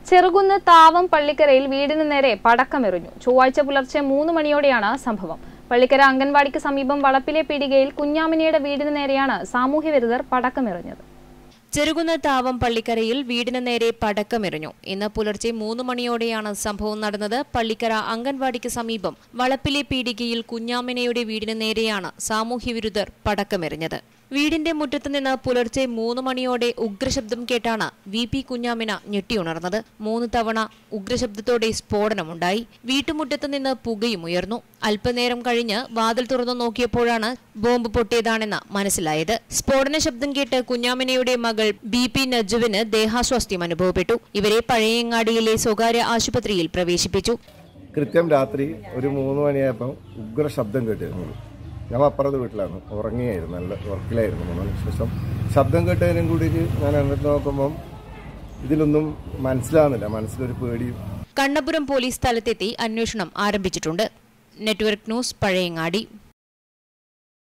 ചെറുകുന്ന് താവം പള്ളിക്കരയിൽ വീടിന് നേരെ പടക്കമെറിഞ്ഞു ചൊവ്വാഴ്ച പുലർച്ചെ മൂന്ന് മണിയോടെയാണ് സംഭവം പള്ളിക്കര അംഗൻവാടിക്ക് സമീപം വളപ്പിലെ പീടികയിൽ കുഞ്ഞാമിനിയുടെ വീടിന് നേരെയാണ് സാമൂഹ്യവിരുദ്ധർ പടക്കമെറിഞ്ഞത് ചെറുകുന്ന താവം പള്ളിക്കരയിൽ വീടിന് നേരെ പടക്കമെറിഞ്ഞു ഇന്ന് പുലർച്ചെ മൂന്ന് മണിയോടെയാണ് സംഭവം നടന്നത് പള്ളിക്കര അംഗൻവാടിക്ക് സമീപം വളപ്പിലെ പീടികയിൽ കുഞ്ഞാമിനയുടെ വീടിന് നേരെയാണ് സാമൂഹ്യവിരുദ്ധർ പടക്കമെറിഞ്ഞത് വീടിന്റെ മുറ്റത്ത് നിന്ന് പുലർച്ചെ മൂന്ന് മണിയോടെ ഉഗ്രശബ്ദം കേട്ടാണ് വി പി കുഞ്ഞാമിന ഞെട്ടിയുണർന്നത് മൂന്ന് തവണ ഉഗ്രശബ്ദത്തോടെ സ്ഫോടനമുണ്ടായി വീട്ടുമുറ്റത്ത് നിന്ന് പുകയും ഉയർന്നു അല്പനേരം കഴിഞ്ഞ് വാതിൽ തുറന്നു നോക്കിയപ്പോഴാണ് ബോംബ് പൊട്ടിയതാണെന്ന് മനസ്സിലായത് സ്ഫോടന ശബ്ദം കേട്ട് കുഞ്ഞാമിനയുടെ മകൾ ബി പി നജുവിന് ദേഹാസ്വാസ്ഥ്യം അനുഭവപ്പെട്ടു ഇവരെ പഴയങ്ങാടിയിലെ സ്വകാര്യ ആശുപത്രിയിൽ പ്രവേശിപ്പിച്ചു കൃത്യം രാത്രി ഒരു മൂന്ന് മണിയായപ്പോൾ ഉഗ്ര ശബ്ദം കേട്ടിരുന്നു ഞാൻ അപ്പുറത്തെ വീട്ടിലാണ് ഉറങ്ങിയായിരുന്നു നല്ല ഉറക്കിലായിരുന്നു മൂന്ന് ശേഷം ശബ്ദം കേട്ടതിനും കൂടി ഞാൻ എന്നിട്ട് നോക്കുമ്പം ഇതിലൊന്നും മനസ്സിലാവുന്നില്ല മനസ്സിലൊരു പേടിയും കണ്ണപുരം പോലീസ് സ്ഥലത്തെത്തി അന്വേഷണം ആരംഭിച്ചിട്ടുണ്ട് നെറ്റ്വർക്ക് ന്യൂസ് പഴയങ്ങാടി